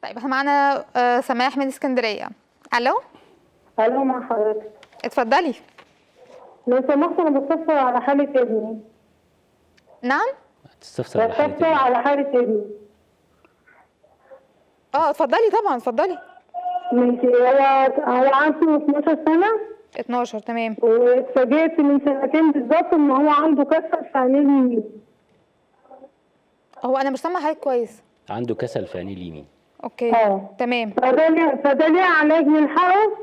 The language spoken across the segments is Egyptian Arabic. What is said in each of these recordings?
طيب احنا معانا آه، سماح من اسكندريه الو الو مع حضرتك اتفضلي لو سمحت انا بتصل على حالة ابني نعم تستفسر على حالة بتصل ابنك. على حالة ابني اه اتفضلي طبعا اتفضلي ماشي هو هو عنده 12 سنة 12 تمام واتفاجئت من سنتين بالظبط ان هو عنده كسر في عينيه اليمين هو انا مش سامعه حضرتك كويس عنده كسل في عينيه اليمين اوكي اه. تمام فده ليه فده ليه علاج نلحقه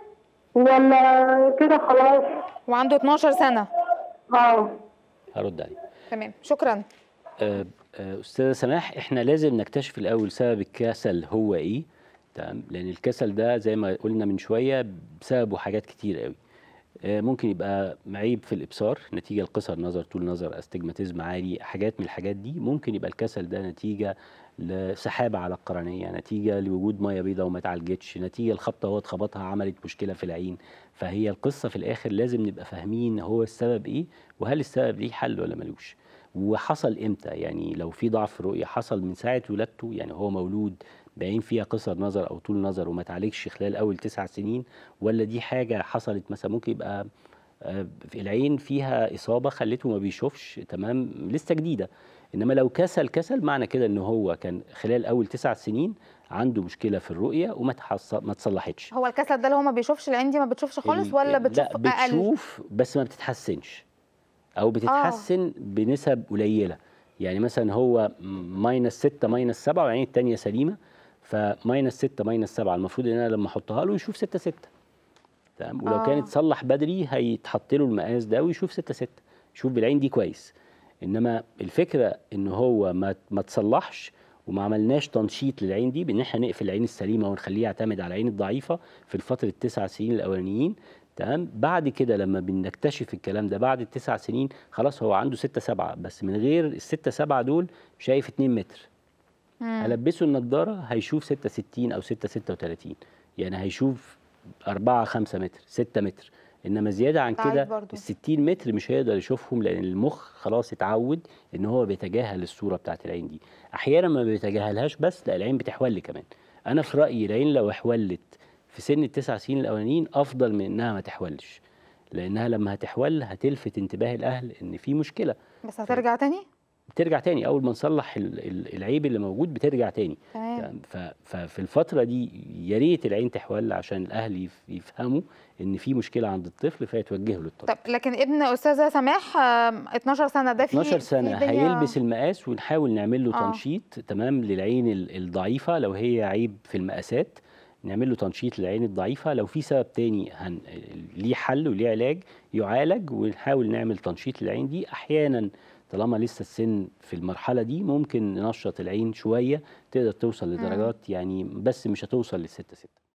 ولا كده خلاص؟ وعنده 12 سنه اه هرد عليه تمام شكرا آه، آه، استاذه سماح احنا لازم نكتشف الاول سبب الكسل هو ايه تمام لان الكسل ده زي ما قلنا من شويه بسببه حاجات كتير قوي آه، ممكن يبقى عيب في الابصار نتيجه لقصر نظر طول نظر استجماتيزم عالي حاجات من الحاجات دي ممكن يبقى الكسل ده نتيجه لسحابه على القرنيه نتيجه لوجود ميه بيضاء وما اتعالجتش نتيجه لخبطه هو اتخبطها عملت مشكله في العين فهي القصه في الاخر لازم نبقى فاهمين هو السبب ايه وهل السبب ليه حل ولا ملوش وحصل امتى يعني لو في ضعف في الرؤيه حصل من ساعه ولادته يعني هو مولود بعين فيها قصر نظر او طول نظر وما تعالجش خلال اول تسع سنين ولا دي حاجه حصلت مثلا ممكن يبقى آه، في العين فيها اصابه خلته ما بيشوفش تمام لسه جديده انما لو كسل كسل معنى كده ان هو كان خلال اول تسع سنين عنده مشكله في الرؤيه وما تحص... ما تصلحتش هو الكسل ده اللي هو ما بيشوفش العين دي ما بتشوفش خالص ال- ولا لا بتشوف اقل بتشوف بس ما بتتحسنش او بتتحسن بنسب قليله يعني مثلا هو ماينس 6 ماينس 7 والعين الثانيه سليمه فماينس 6 ماينس 7 المفروض ان انا لما احطها له يشوف 6 6 تمام ولو آه. كانت صلح بدري هيتحط له المقاس ده ويشوف 6 6 يشوف بالعين دي كويس انما الفكره ان هو ما ما تصلحش وما عملناش تنشيط للعين دي بان احنا نقفل العين السليمه ونخليه يعتمد على العين الضعيفه في الفتره التسع سنين الاولانيين تمام بعد كده لما بنكتشف الكلام ده بعد التسع سنين خلاص هو عنده ستة سبعة بس من غير الستة سبعة دول شايف 2 متر هلبسه النضاره هيشوف 66 او 6 36 يعني هيشوف 4 5 متر 6 متر انما زياده عن ضعيف كده برضو. ال 60 متر مش هيقدر يشوفهم لان المخ خلاص اتعود ان هو بيتجاهل الصوره بتاعت العين دي احيانا ما بيتجاهلهاش بس لا العين بتحول كمان انا في رايي العين لو احولت في سن التسع سنين الاولانيين افضل من انها ما تحولش لانها لما هتحول هتلفت انتباه الاهل ان في مشكله بس هترجع تاني بترجع تاني اول ما نصلح ال- ال- العيب اللي موجود بترجع تاني تمام تمام؟ ف- ففي الفتره دي يا ريت العين تحول عشان الاهل يف- يفهموا ان في مشكله عند الطفل فيتوجهوا للطبيب طب لكن ابن استاذه سماح آم، 12 سنه ده في 12 في سنه الدنيا- هيلبس المقاس ونحاول نعمل له آه. تنشيط تمام للعين ال- الضعيفه لو هي عيب في المقاسات نعمل له تنشيط للعين الضعيفه لو في سبب تاني هن... ليه حل وليه علاج يعالج ونحاول نعمل تنشيط للعين دي احيانا طالما لسه السن في المرحله دي ممكن ننشط العين شويه تقدر توصل لدرجات يعني بس مش هتوصل للستة ستة